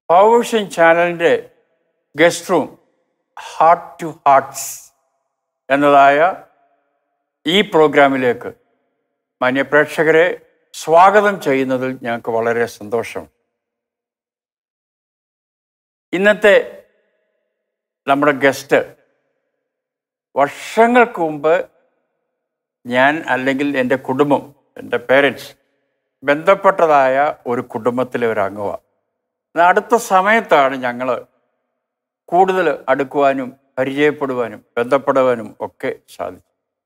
പവർഷൻ ചാനലിൻ്റെ guest room heart to hearts എന്നതായ ഈ പ്രോഗ്രാമിലേക്ക് മാന്യ പ്രേക്ഷകരെ സ്വാഗതം ചെയ്യുന്നതിൽ ഞങ്ങൾക്ക് വളരെ സന്തോഷം ഇന്നത്തെ നമ്മുടെ ഗസ്റ്റ് വർഷങ്ങൾക്ക് മുമ്പ് ഞാൻ അല്ലെങ്കിൽ എൻ്റെ കുടുംബം എൻ്റെ പേരൻസ് ബന്ധപ്പെട്ടതായ ഒരു കുടുംബത്തിലെ ഒരു അംഗമാണ് എന്നാൽ അടുത്ത സമയത്താണ് ഞങ്ങൾ കൂടുതൽ അടുക്കുവാനും പരിചയപ്പെടുവാനും ബന്ധപ്പെടുവാനും ഒക്കെ സാധിച്ചു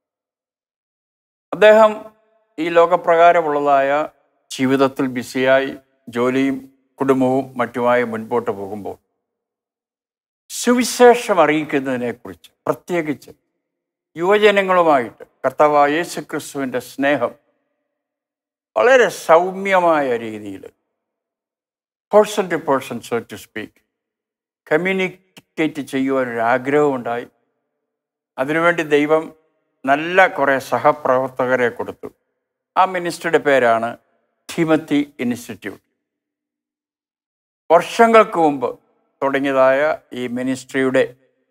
അദ്ദേഹം ഈ ലോകപ്രകാരമുള്ളതായ ജീവിതത്തിൽ ബിസിയായി ജോലിയും കുടുംബവും മറ്റുമായി മുൻപോട്ട് പോകുമ്പോൾ സുവിശേഷം അറിയിക്കുന്നതിനെക്കുറിച്ച് പ്രത്യേകിച്ച് യുവജനങ്ങളുമായിട്ട് കർത്താവ് യേശു ക്രിസ്തുവിൻ്റെ സ്നേഹം വളരെ സൗമ്യമായ രീതിയിൽ person to person so to speak communicate ചെയ്യുവാൻ ഒരു ആഗ്രഹമുണ്ടായി അതിനുവേണ്ടി ദൈവം നല്ല കുറേ സഹപ്രവർത്തകരെ കൊടുത്തു ആ മിനിസ്റ്ററുടെ പേരാണ് ഠിമത്തി ഇൻസ്റ്റിറ്റ്യൂട്ട് വർഷങ്ങൾക്ക് മുമ്പ് തുടങ്ങിയതായ ഈ മിനിസ്ട്രിയുടെ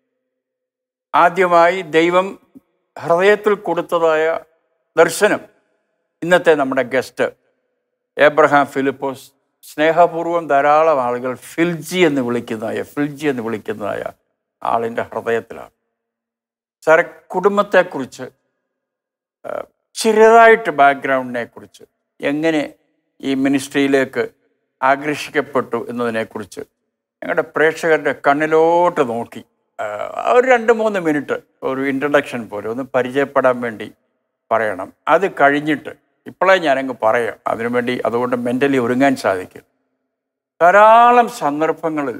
ആദ്യമായി ദൈവം ഹൃദയത്തിൽ കൊടുത്തതായ ദർശനം ഇന്നത്തെ നമ്മുടെ ഗസ്റ്റ് ഏബ്രഹാം ഫിലിപ്പോസ് സ്നേഹപൂർവ്വം ധാരാളം ആളുകൾ ഫിൽജി എന്ന് വിളിക്കുന്നതായ ഫിൽജി എന്ന് വിളിക്കുന്നതായ ആളിൻ്റെ ഹൃദയത്തിലാണ് സാറെ കുടുംബത്തെക്കുറിച്ച് ആ, ചെറുതായിട്ട് ബാക്ക്ഗ്രൗണ്ടിനെ കുറിച്ച് എങ്ങനെ ഈ മിനിസ്ട്രിയിലേക്ക് ആകർഷിക്കപ്പെട്ടു എന്നതിനെക്കുറിച്ച് ഞങ്ങളുടെ പ്രേക്ഷകരുടെ കണ്ണിലോട്ട് നോക്കി ആ, ഒരു രണ്ട് മൂന്ന് മിനിറ്റ് ഒരു ഇൻട്രഡക്ഷൻ പോലെ ഒന്ന് പരിചയപ്പെടാൻ വേണ്ടി പറയണം അത് കഴിഞ്ഞിട്ട് ഇപ്പോഴേ ഞാനങ്ങ് പറയാം അതിനുവേണ്ടി അതുകൊണ്ട് മെൻ്റലി ഒരുങ്ങാൻ സാധിക്കും ധാരാളം സന്ദർഭങ്ങളിൽ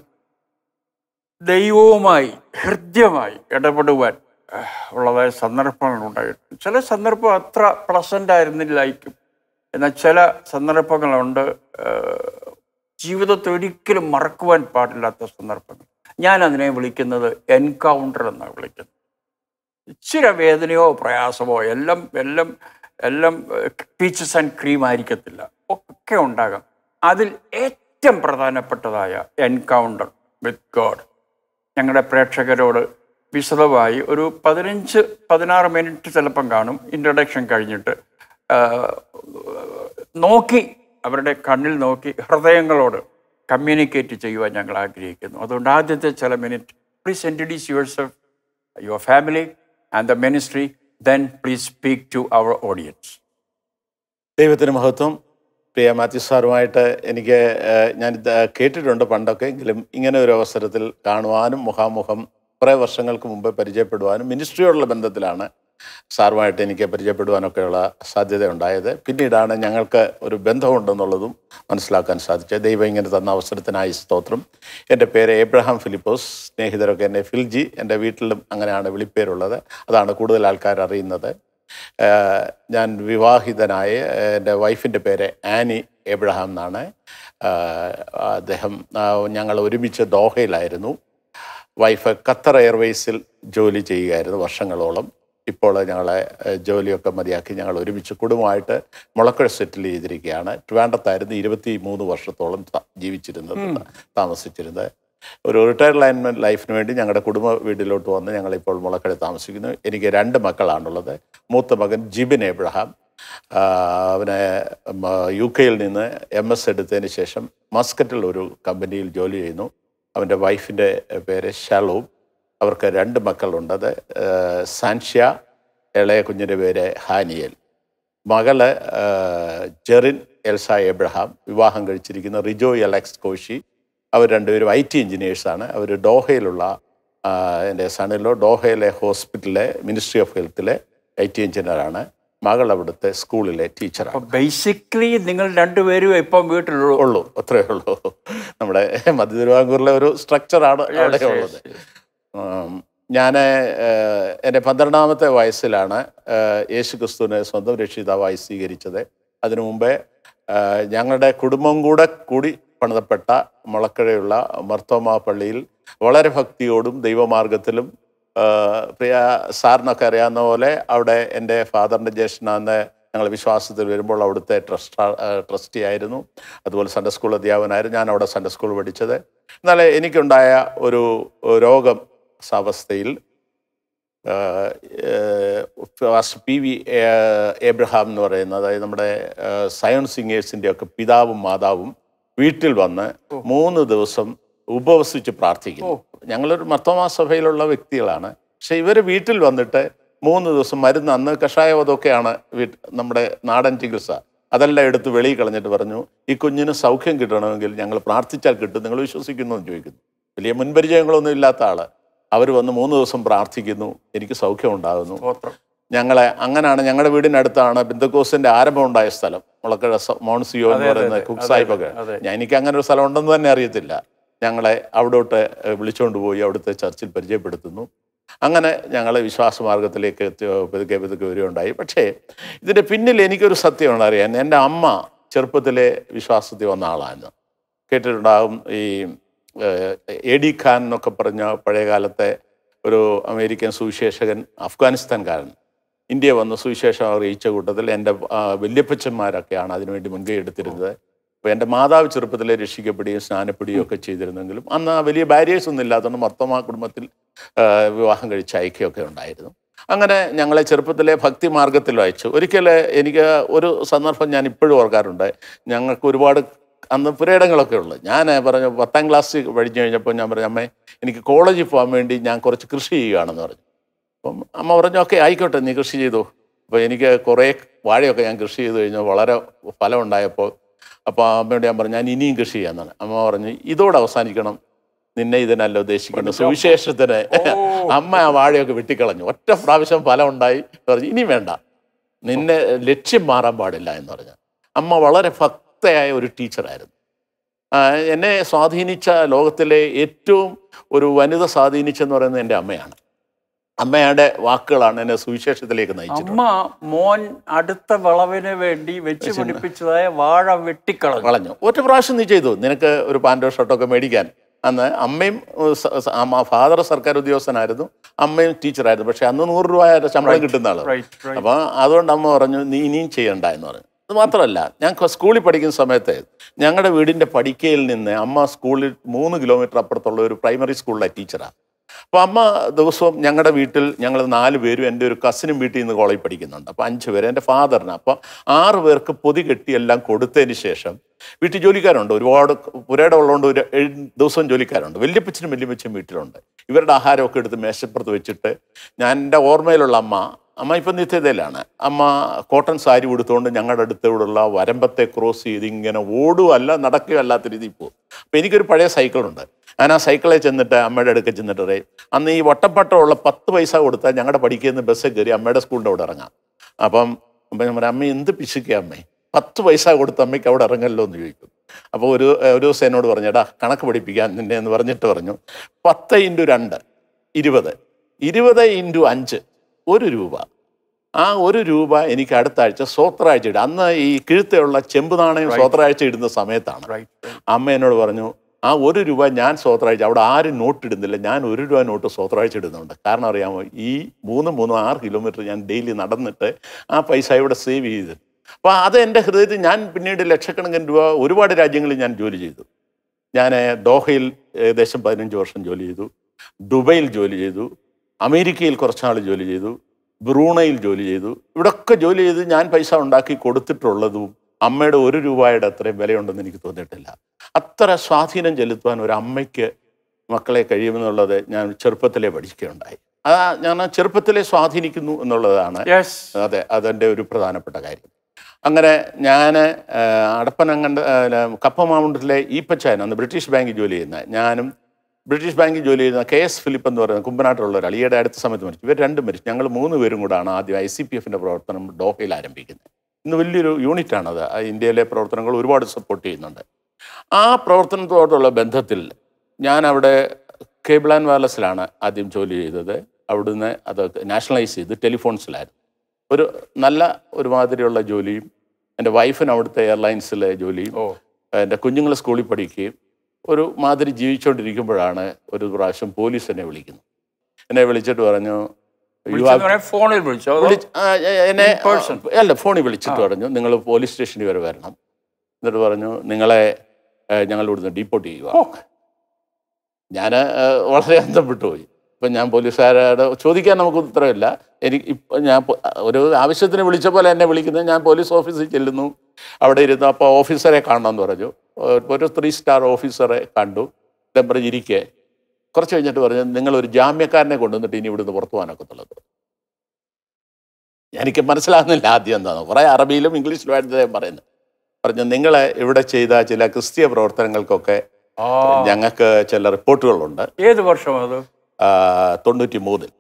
ദൈവവുമായി ഹൃദ്യമായി ഇടപെടുവാൻ ആ, ഉള്ളതായ സന്ദർഭങ്ങൾ ഉണ്ടായിട്ടുണ്ട് ചില സന്ദർഭം അത്ര പ്ലസൻ്റ് ആയിരുന്നില്ലായിരിക്കും എന്നാൽ ചില സന്ദർഭങ്ങളുണ്ട് ആ, ജീവിതത്തിൽ ഒരിക്കലും മറക്കുവാൻ പാടില്ലാത്ത സന്ദർഭങ്ങൾ ഞാൻ അതിനെ വിളിക്കുന്നത് എൻകൗണ്ടർ എന്നാണ് വിളിക്കുന്നത് ഇച്ചിരി വേദനയോ പ്രയാസമോ എല്ലാം എല്ലാം എല്ലാം പീച്ചസ് ആൻഡ് ക്രീം ആയിരിക്കത്തില്ല ഒക്കെ ഉണ്ടാകാം അതിൽ ഏറ്റവും പ്രധാനപ്പെട്ടതായ എൻകൗണ്ടർ വിത്ത് ഗോഡ് ഞങ്ങളുടെ പ്രേക്ഷകരോട് വിശദമായി ഒരു പതിനഞ്ച് പതിനാറ് മിനിറ്റ് ചിലപ്പം കാണും ഇൻട്രഡക്ഷൻ കഴിഞ്ഞിട്ട് ആ, നോക്കി അവരുടെ കണ്ണിൽ നോക്കി ഹൃദയങ്ങളോട് കമ്മ്യൂണിക്കേറ്റ് ചെയ്യുവാൻ ഞങ്ങൾ ആഗ്രഹിക്കുന്നു അതുകൊണ്ട് ആദ്യത്തെ ചില minute please introduce yourself your family and the ministry then please speak to our audience ദൈവത്തിന് മഹത്വം പ്രിയ മാത്യു സാറുമായിട്ട് എനിക്ക് ഏഹ്, ഞാൻ ഇത് കേട്ടിട്ടുണ്ട് പണ്ടൊക്കെ എങ്കിലും ഇങ്ങനെ ഒരു അവസരത്തിൽ കാണുവാനും മുഖാമുഖം കുറേ വർഷങ്ങൾക്ക് മുമ്പ് പരിചയപ്പെടുവാനും മിനിസ്ട്രിയോടുള്ള ബന്ധത്തിലാണ് സാറുമായിട്ട് എനിക്ക് പരിചയപ്പെടുവാനൊക്കെയുള്ള സാധ്യത ഉണ്ടായത് പിന്നീടാണ് ഞങ്ങൾക്ക് ഒരു ബന്ധമുണ്ടെന്നുള്ളതും മനസ്സിലാക്കാൻ സാധിച്ചത് ദൈവം ഇങ്ങനെ തന്ന അവസരത്തിനായി സ്തോത്രം എൻ്റെ പേര് എബ്രഹാം ഫിലിപ്പോസ് സ്നേഹിതരൊക്കെ എന്നെ ഫിൽജി എൻ്റെ വീട്ടിലും അങ്ങനെയാണ് വിളിപ്പേരുള്ളത് അതാണ് കൂടുതൽ ആൾക്കാർ അറിയുന്നത് ഏഹ് ഞാൻ വിവാഹിതനായ എൻ്റെ വൈഫിൻ്റെ പേര് ആനി എബ്രഹാം എന്നാണ് ഏഹ് അദ്ദേഹം ആ, ഞങ്ങൾ ഒരുമിച്ച് ദോഹയിലായിരുന്നു വൈഫ് ഖത്തർ എയർവേസിൽ ജോലി ചെയ്യുകയായിരുന്നു വർഷങ്ങളോളം ഇപ്പോൾ ഞങ്ങളെ ഏഹ്, ജോലിയൊക്കെ മതിയാക്കി ഞങ്ങൾ ഒരുമിച്ച് കുടുംബമായിട്ട് മുളക്കുഴ സെറ്റിൽ ചെയ്തിരിക്കുകയാണ് ട്രിവാൻഡത്തായിരുന്നു ഇരുപത്തി മൂന്ന് വർഷത്തോളം ത- ജീവിച്ചിരുന്നത് താമസിച്ചിരുന്നത് ഒരു റിട്ടയർമെൻറ്റ് ലൈഫിന് വേണ്ടി ഞങ്ങളുടെ കുടുംബ വീട്ടിലോട്ട് വന്ന് ഞങ്ങളിപ്പോൾ മുളക്കട താമസിക്കുന്നു എനിക്ക് രണ്ട് മക്കളാണുള്ളത് മൂത്ത മകൻ ജിബിൻ എബ്രഹാം ആ, അവന് യു കെയിൽ നിന്ന് എം എസ് എടുത്തതിന് ശേഷം മസ്കറ്റിൽ ഒരു കമ്പനിയിൽ ജോലി ചെയ്യുന്നു അവൻ്റെ വൈഫിൻ്റെ പേര് ഷാലൂം അവർക്ക് രണ്ട് മക്കളുണ്ടത് ഏഹ് സാൻഷ്യ ഇളയ കുഞ്ഞിൻ്റെ പേര് ഹാനിയൽ മകള് ഏഹ് ജെറിൻ എൽസ എബ്രഹാം വിവാഹം കഴിച്ചിരിക്കുന്ന റിജോയ് അലക്സ് കോശി അവർ രണ്ടുപേരും ഐ ടി എഞ്ചിനീയേഴ്സാണ് അവർ ഡോഹയിലുള്ള ആഹ് എൻ്റെ സണിലോ ഡോഹയിലെ ഹോസ്പിറ്റലിലെ മിനിസ്ട്രി ഓഫ് ഹെൽത്തിലെ ഐ ടി എഞ്ചിനീയറാണ് മകൾ അവിടുത്തെ സ്കൂളിലെ ടീച്ചറാണ് അപ്പോൾ ബേസിക്കലി നിങ്ങൾ രണ്ടുപേരും ഇപ്പം വീട്ടിലുള്ളൂ ഉള്ളൂ അത്രേ ഉള്ളൂ നമ്മുടെ മധ്യ തിരുവാങ്കൂറിലെ ഒരു സ്ട്രക്ചറാണ് അവിടെ yes, ഉള്ളത് ഞാൻ എൻ്റെ പന്ത്രണ്ടാമത്തെ വയസ്സിലാണ് ഏഹ്, യേശു ക്രിസ്തുവിനെ സ്വന്തം രക്ഷിതാവായി സ്വീകരിച്ചത് അതിനു മുമ്പേ ഏഹ്, ഞങ്ങളുടെ കുടുംബം കൂടെ കൂടി പണിതപ്പെട്ട മുളക്കഴയുള്ള മർത്തോമ പള്ളിയിൽ വളരെ ഭക്തിയോടും ദൈവമാർഗത്തിലും ഏഹ്, പ്രിയ സാറിനൊക്കെ അറിയാവുന്ന പോലെ അവിടെ എൻ്റെ ഫാദറിൻ്റെ ജ്യേഷ്ഠനാന്ന് ഞങ്ങൾ വിശ്വാസത്തിൽ വരുമ്പോൾ അവിടുത്തെ ട്രസ്റ്റ് ട്രസ്റ്റി ആയിരുന്നു അതുപോലെ സൺഡേ സ്കൂൾ അധ്യാപകനായിരുന്നു ഞാൻ അവിടെ സൺഡേ സ്കൂൾ പഠിച്ചത് എന്നാൽ എനിക്കുണ്ടായ ഒരു രോഗം അവസ്ഥയിൽ പി വി ഏബ്രഹാം എന്ന് പറയുന്ന അതായത് നമ്മുടെ സയൺ സിംഗേഴ്സിൻ്റെ ഒക്കെ പിതാവും മാതാവും വീട്ടിൽ വന്ന് മൂന്ന് ദിവസം ഉപവസിച്ച് പ്രാർത്ഥിക്കുന്നു ഞങ്ങളൊരു മർത്തോമാ സഭയിലുള്ള വ്യക്തികളാണ് പക്ഷെ ഇവർ വീട്ടിൽ വന്നിട്ട് മൂന്ന് ദിവസം മരുന്ന് അന്ന് കഷായം അതൊക്കെയാണ് വീട്ട് നമ്മുടെ നാടൻ ചികിത്സ അതെല്ലാം എടുത്ത് വെളിയിൽ കളഞ്ഞിട്ട് പറഞ്ഞു ഈ കുഞ്ഞിന് സൗഖ്യം കിട്ടണമെങ്കിൽ ഞങ്ങൾ പ്രാർത്ഥിച്ചാൽ കിട്ടും നിങ്ങൾ വിശ്വസിക്കുന്നു എന്ന് ചോദിക്കുന്നു വലിയ മുൻപരിചയങ്ങളൊന്നും ഇല്ലാത്ത ആള് അവർ വന്ന് മൂന്ന് ദിവസം പ്രാർത്ഥിക്കുന്നു എനിക്ക് സൗഖ്യം ഉണ്ടാകുന്നു സ്തോത്രം ഞങ്ങളെ അങ്ങനെയാണ് ഞങ്ങളുടെ വീടിനടുത്താണ് ബിന്ദക്കോസിന്റെ ആരംഭം ഉണ്ടായ സ്ഥലം മുളക്കഴ സ- മൗണ്ട് സിയോ എന്ന് അതെ, അതെ, പറയുന്ന അതെ, കുക്ക് അതെ, സാഹിബൊക്കെ അതെ. ഞാൻ എനിക്ക് അങ്ങനെ ഒരു സ്ഥലം ഉണ്ടെന്ന് തന്നെ അറിയത്തില്ല ഞങ്ങളെ അവിടോട്ട് ഏഹ്, വിളിച്ചുകൊണ്ട് പോയി അവിടുത്തെ ചർച്ചിൽ പരിചയപ്പെടുത്തുന്നു അങ്ങനെ ഞങ്ങൾ വിശ്വാസമാർഗത്തിലേക്ക് എത്തി- പതുക്കെ പതുക്കെ വരികയുണ്ടായി പക്ഷേ ഇതിൻ്റെ പിന്നിൽ എനിക്കൊരു സത്യമാണ് അറിയാൻ എൻ്റെ അമ്മ ചെറുപ്പത്തിലെ വിശ്വാസത്തിൽ വന്ന ആളാണ് കേട്ടിട്ടുണ്ടാകും ഈ ഏഹ്, എ ഡി ഖാൻ എന്നൊക്കെ പറഞ്ഞ പഴയ കാലത്തെ ഒരു അമേരിക്കൻ സുവിശേഷകൻ അഫ്ഗാനിസ്ഥാൻകാരൻ ഇന്ത്യ വന്ന് സുവിശേഷം അറിയിച്ച കൂട്ടത്തിൽ എൻ്റെ ആ, വല്യപ്പച്ചന്മാരൊക്കെയാണ് അതിനുവേണ്ടി മുൻകൈ എടുത്തിരുന്നത് അപ്പോൾ എൻ്റെ മാതാവ് ചെറുപ്പത്തിലെ രക്ഷിക്കപ്പെടുകയും സ്നാനപ്പെടുകയും ഒക്കെ ചെയ്തിരുന്നെങ്കിലും അന്ന് ആ വലിയ ബാരിയേഴ്സ് ഒന്നും ഇല്ലാത്തതുകൊണ്ട് മൊത്തം ആ കുടുംബത്തിൽ ആ, വിവാഹം കഴിച്ച് അയക്കുകയൊക്കെ ഉണ്ടായിരുന്നു അങ്ങനെ ഞങ്ങളെ ചെറുപ്പത്തിലെ ഭക്തി മാർഗത്തിൽ അയച്ചു ഒരിക്കൽ എനിക്ക് ഒരു സന്ദർഭം ഞാൻ ഇപ്പോഴും ഓർക്കാറുണ്ട് ഞങ്ങൾക്ക് ഒരുപാട് അന്ന് പുരയിടങ്ങളൊക്കെ ഉള്ളു ഞാൻ പറഞ്ഞു പത്താം ക്ലാസ് പഠിച്ചു കഴിഞ്ഞപ്പോൾ ഞാൻ പറഞ്ഞു അമ്മേ എനിക്ക് കോളേജിൽ പോകാൻ വേണ്ടി ഞാൻ കുറച്ച് കൃഷി ചെയ്യുകയാണെന്ന് പറഞ്ഞു അപ്പം അമ്മ പറഞ്ഞു ഓക്കെ ആയിക്കോട്ടെ നീ കൃഷി ചെയ്തു അപ്പോൾ എനിക്ക് കുറേ വാഴയൊക്കെ ഞാൻ കൃഷി ചെയ്ത് കഴിഞ്ഞാൽ വളരെ ഫലം ഉണ്ടായപ്പോൾ അപ്പോൾ അമ്മയോട് ഞാൻ പറഞ്ഞു ഞാൻ ഇനിയും കൃഷി ചെയ്യാന്നാണ് അമ്മ പറഞ്ഞു ഇതോടെ അവസാനിക്കണം നിന്നെ ഇതിനല്ല ഉദ്ദേശിക്കുന്നത് സുവിശേഷത്തിന് അമ്മ ആ വാഴയൊക്കെ വെട്ടിക്കളഞ്ഞു ഒറ്റ പ്രാവശ്യം ഫലം ഉണ്ടായി പറഞ്ഞു ഇനി വേണ്ട നിന്നെ ലക്ഷ്യം മാറാൻ പാടില്ല എന്ന് പറഞ്ഞു അമ്മ വളരെ ഭക്തയായ ഒരു ടീച്ചറായിരുന്നു ആ, എന്നെ സ്വാധീനിച്ച ലോകത്തിലെ ഏറ്റവും ഒരു വനിത സ്വാധീനിച്ചെന്ന് പറയുന്നത് എൻ്റെ അമ്മയാണ് അമ്മയുടെ വാക്കുകളാണ് എന്നെ സുവിശേഷത്തിലേക്ക് നയിച്ചത് അമ്മ മോൻ അടുത്ത വിളവിന് വേണ്ടി വെച്ച് പിടിപ്പിച്ചതായ വാഴ വെട്ടിക്കളഞ്ഞു കളഞ്ഞു ഒറ്റ പ്രാവശ്യം നീ ചെയ്തു നിനക്ക് ഒരു പാൻറ്റോ ഷർട്ടൊക്കെ മേടിക്കാൻ അന്ന് അമ്മയും ഏഹ്, സ- സ- അമ്മ ഫാദർ സർക്കാർ ഉദ്യോഗസ്ഥനായിരുന്നു അമ്മയും ടീച്ചറായിരുന്നു പക്ഷെ അന്ന് നൂറ് രൂപ ശമ്പളം കിട്ടുന്ന ആള് റൈറ്റ് റൈറ്റ് അപ്പോൾ അതുകൊണ്ട് അമ്മ പറഞ്ഞു നീ ഇനിയും ചെയ്യണ്ട എന്ന് പറഞ്ഞു അത് മാത്രമല്ല ഞാൻ കൊ- സ്കൂളിൽ പഠിക്കുന്ന സമയത്ത് ഞങ്ങളുടെ വീടിൻ്റെ പടിക്കയിൽ നിന്ന് അമ്മ സ്കൂളിൽ മൂന്ന് കിലോമീറ്റർ അപ്പുറത്തുള്ള ഒരു പ്രൈമറി സ്കൂളിലെ ടീച്ചറാണ് അപ്പോൾ അമ്മ ദിവസവും ഞങ്ങളുടെ വീട്ടിൽ ഞങ്ങൾ നാല് പേരും എൻ്റെ ഒരു കസിനും വീട്ടിൽ നിന്ന് കോളേജിൽ പഠിക്കുന്നുണ്ട് അപ്പോൾ അഞ്ച് പേര് എൻ്റെ ഫാദറിന് അപ്പോൾ ആറ് പേർക്ക് പൊതി കെട്ടി എല്ലാം കൊടുത്തതിന് ശേഷം വീട്ടിൽ ജോലിക്കാരുണ്ട് ഒരുപാട് പുരയുടെ ഉള്ളതുകൊണ്ട് ഒരു ഏഴ് ദിവസവും ജോലിക്കാരുണ്ട് വല്യപ്പച്ചനും വല്യമ്മച്ചും വീട്ടിലുണ്ട് ഇവരുടെ ആഹാരമൊക്കെ എടുത്ത് മേശപ്പുറത്ത് വെച്ചിട്ട് ഞാൻ എൻ്റെ ഓർമ്മയിലുള്ള അമ്മ അമ്മ ഇപ്പം നിത്യതയിലാണ് അമ്മ കോട്ടൺ സാരി ഉടുത്തുകൊണ്ട് ഞങ്ങളുടെ അടുത്തോടുള്ള വരമ്പത്തെ ക്രോസ് ചെയ്ത് ഇങ്ങനെ ഓടുകയല്ല നടക്കുകയോ അല്ലാത്ത രീതിയിൽ പോകും അപ്പം എനിക്കൊരു പഴയ സൈക്കിളുണ്ട് ഞാൻ ആ സൈക്കിളിൽ ചെന്നിട്ട് അമ്മയുടെ അടുക്കൽ ചെന്നിട്ട് പറയും അന്ന് ഈ വട്ടപ്പട്ടമുള്ള പത്ത് പൈസ കൊടുത്താൽ ഞങ്ങളുടെ പഠിക്കുന്ന ബസ്സിൽ കയറി അമ്മയുടെ സ്കൂളിൻ്റെ അവിടെ ഇറങ്ങാം അപ്പം അപ്പം ഞാൻ പറയാം അമ്മ എന്ത് പിശുക്കുക അമ്മേ പത്ത് പൈസ കൊടുത്ത് അമ്മയ്ക്ക് അവിടെ ഇറങ്ങല്ലോ എന്ന് ചോദിക്കും അപ്പോൾ ഒരു ഒരു ദിവസം എന്നോട് പറഞ്ഞു എടാ കണക്ക് പഠിപ്പിക്കാൻ നിന്നെ എന്ന് പറഞ്ഞിട്ട് പറഞ്ഞു പത്ത് ഇൻറ്റു രണ്ട് ഇരുപത് ഇരുപത് ഇൻറ്റു അഞ്ച് ഒരു രൂപ ആ ഒരു രൂപ എനിക്ക് അടുത്ത ആഴ്ച സ്വത്രാഴ്ച ഇടും അന്ന് ഈ കിഴുത്തുള്ള ചെമ്പ് നാണയം സ്വത്രാഴ്ച ഇടുന്ന സമയത്താണ് റൈറ്റ് അമ്മ എന്നോട് പറഞ്ഞു ആ ഒരു രൂപ ഞാൻ സ്വത്രാഴ്ച അവിടെ ആരും നോട്ട് ഇടുന്നില്ല ഞാൻ ഒരു രൂപ നോട്ട് സ്വത്രാഴ്ച ഇടുന്നുണ്ട് കാരണം അറിയാമോ ഈ മൂന്ന് മൂന്ന് ആറ് കിലോമീറ്റർ ഞാൻ ഡെയിലി നടന്നിട്ട് ആ പൈസ ഇവിടെ സേവ് ചെയ്ത് അപ്പോൾ അത് എൻ്റെ ഹൃദയത്തിൽ ഞാൻ പിന്നീട് ലക്ഷക്കണക്കിന് രൂപ ഒരുപാട് രാജ്യങ്ങളിൽ ഞാൻ ജോലി ചെയ്തു ഞാൻ ദോഹയിൽ ഏകദേശം പതിനഞ്ച് വർഷം ജോലി ചെയ്തു ദുബൈയിൽ ജോലി ചെയ്തു അമേരിക്കയിൽ കുറച്ചാൾ ജോലി ചെയ്തു ബ്രൂണയിൽ ജോലി ചെയ്തു ഇവിടൊക്കെ ജോലി ചെയ്ത് ഞാൻ പൈസ ഉണ്ടാക്കി കൊടുത്തിട്ടുള്ളതും അമ്മയുടെ ഒരു രൂപയുടെ അത്രയും വിലയുണ്ടെന്ന് എനിക്ക് തോന്നിയിട്ടില്ല അത്ര സ്വാധീനം ചെലുത്തുവാൻ ഒരു അമ്മയ്ക്ക് മക്കളെ കഴിയുമെന്നുള്ളത് ഞാൻ ചെറുപ്പത്തിലേ പഠിക്കുകയുണ്ടായി ആ ഞാൻ ആ ചെറുപ്പത്തിലെ സ്വാധീനിക്കുന്നു എന്നുള്ളതാണ് യെസ് അതെ അതെൻ്റെ ഒരു പ്രധാനപ്പെട്ട കാര്യം അങ്ങനെ ഞാൻ അടപ്പനങ്ങണ്ട കപ്പമാമുണ്ടിലെ ഈപ്പച്ചാൻ അന്ന് ബ്രിട്ടീഷ് ബാങ്കിൽ ജോലി ചെയ്യുന്ന ഞാനും ബ്രിട്ടീഷ് ബാങ്കിൽ ജോലി ചെയ്യുന്ന കെ എസ് ഫിലിപ്പ് എന്ന് പറയുന്ന കുമ്പനാട്ടിലുള്ള ഒരാൾ ഈയിടെ അടുത്ത സമയത്ത് മരിച്ചു ഇവർ രണ്ടും മരിച്ചു ഞങ്ങൾ മൂന്ന് പേരും കൂടാണ് ആദ്യം ഐ സി പി എഫിൻ്റെ പ്രവർത്തനം ഡോഹയിൽ ആരംഭിക്കുന്നത് ഇന്ന് വലിയൊരു യൂണിറ്റാണത് ആ ഇന്ത്യയിലെ പ്രവർത്തനങ്ങൾ ഒരുപാട് സപ്പോർട്ട് ചെയ്യുന്നുണ്ട് ആ പ്രവർത്തനത്തോടുള്ള ബന്ധത്തിൽ ഞാൻ അവിടെ കേബിൾ ആൻഡ് വയർലെസ്സിലാണ് ആദ്യം ജോലി ചെയ്തത് അവിടുന്ന് അത് നാഷണലൈസ് ചെയ്ത് ടെലിഫോൺസിലായിരുന്നു ഒരു നല്ല ഒരുമാതിരിയുള്ള ജോലിയും എൻ്റെ വൈഫിന് അവിടുത്തെ എയർലൈൻസിലെ ജോലിയും ഓ എൻ്റെ കുഞ്ഞുങ്ങൾ സ്കൂളിൽ പഠിക്കുകയും ഒരു മാതിരി ജീവിച്ചുകൊണ്ടിരിക്കുമ്പോഴാണ് ഒരു പ്രാവശ്യം പോലീസ് എന്നെ വിളിക്കുന്നു എന്നെ വിളിച്ചിട്ട് പറഞ്ഞു യു വിളിച്ചെന്ന് പറയാൻ ഫോണിൽ വിളിച്ചോ അതോ വിളിച്ച് ആ, എ- എന്നെ In person? അല്ല ഫോണിൽ വിളിച്ചിട്ട് പറഞ്ഞു നിങ്ങൾ പോലീസ് സ്റ്റേഷനിൽ വരെ വരണം എന്നിട്ട് പറഞ്ഞു നിങ്ങളെ ഏ, ഞങ്ങൾ ഇവിടുന്ന് ഡീപ്പോർട്ട് ചെയ്യുക ഓ, ഞാൻ വളരെ അന്തപ്പെട്ടു പോയി ഇപ്പം ഞാൻ പോലീസുകാരോട് ചോദിക്കാൻ നമുക്ക് ഉത്തരവില്ല എനിക്ക് ഇപ്പം ഞാൻ പൊ- ഒരു ആവശ്യത്തിന് വിളിച്ച പോലെ എന്നെ വിളിക്കുന്നത് ഞാൻ പോലീസ് ഓഫീസിൽ ചെല്ലുന്നു അവിടെ ഇരുന്നു അപ്പോൾ ഓഫീസറെ കാണണമെന്ന് പറഞ്ഞു ഒരു ത്രീ സ്റ്റാർ ഓഫീസറെ കണ്ടു ഞാൻ പറഞ്ഞു ഇരിക്കെ കുറച്ച് കഴിഞ്ഞിട്ട് പറഞ്ഞു നിങ്ങളൊരു ജാമ്യക്കാരനെ കൊണ്ടുവന്നിട്ട് ഇനി ഇവിടുന്ന് പുറത്തു പോകാനൊക്കത്തുള്ളത് എനിക്ക് മനസ്സിലാകുന്നില്ല ആദ്യം എന്താണെന്ന് കുറേ അറബിയിലും ഇംഗ്ലീഷിലുമായിട്ട് അദ്ദേഹം പറയുന്നത് പറഞ്ഞു നിങ്ങളെ ഇവിടെ ചെയ്ത ചില ക്രിസ്തീയ പ്രവർത്തനങ്ങൾക്കൊക്കെ ആ ഞങ്ങൾക്ക് ചില റിപ്പോർട്ടുകളുണ്ട് ഏത് വർഷം അത് ആ, തൊണ്ണൂറ്റി മൂന്നിൽ